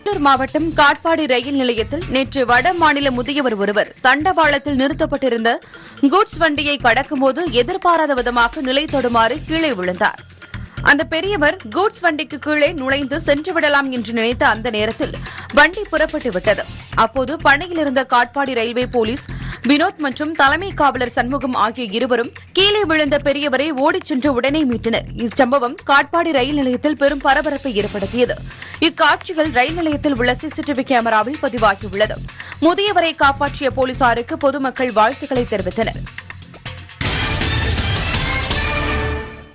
திருப்பத்தூர் மாவட்டம் காட்பாடி ரயில் நிலையத்தில் நேற்று வட மாநில முதியவர் ஒருவர் தண்டவாளத்தில் நிறுத்தப்பட்டிருந்த கூட்ஸ் வண்டியை கடக்கும்போது எதிர்பாராத விதமாக நிலை தடுமாறி கீழே விழுந்தார் அந்த பெரியவர் கூட்ஸ் வண்டிக்கு கீழே நுழைந்து சென்று விடலாம் என்று நினைத்த அந்த நேரத்தில் வண்டி புறப்பட்டு விட்டது அப்போது பணியில் இருந்த காட்பாடி ரயில்வே போலீஸ் வினோத் மற்றும் தலைமை காவலர் சண்முகம் ஆகிய இருவரும் கீழே விழுந்த பெரியவரை ஓடிச் சென்று உடனே மீட்டனர் இச்சம்பவம் காட்பாடி ரயில் நிலையத்தில் பெரும் பரபரப்பை ஏற்படுத்தியது இக்காட்சிகள் ரயில் நிலையத்தில் உள்ள சிசிடிவி கேமராவில் பதிவாகியுள்ளது முதியவரை காப்பாற்றிய போலீசாருக்கு பொதுமக்கள் வாழ்த்துக்களை தெரிவித்தனர்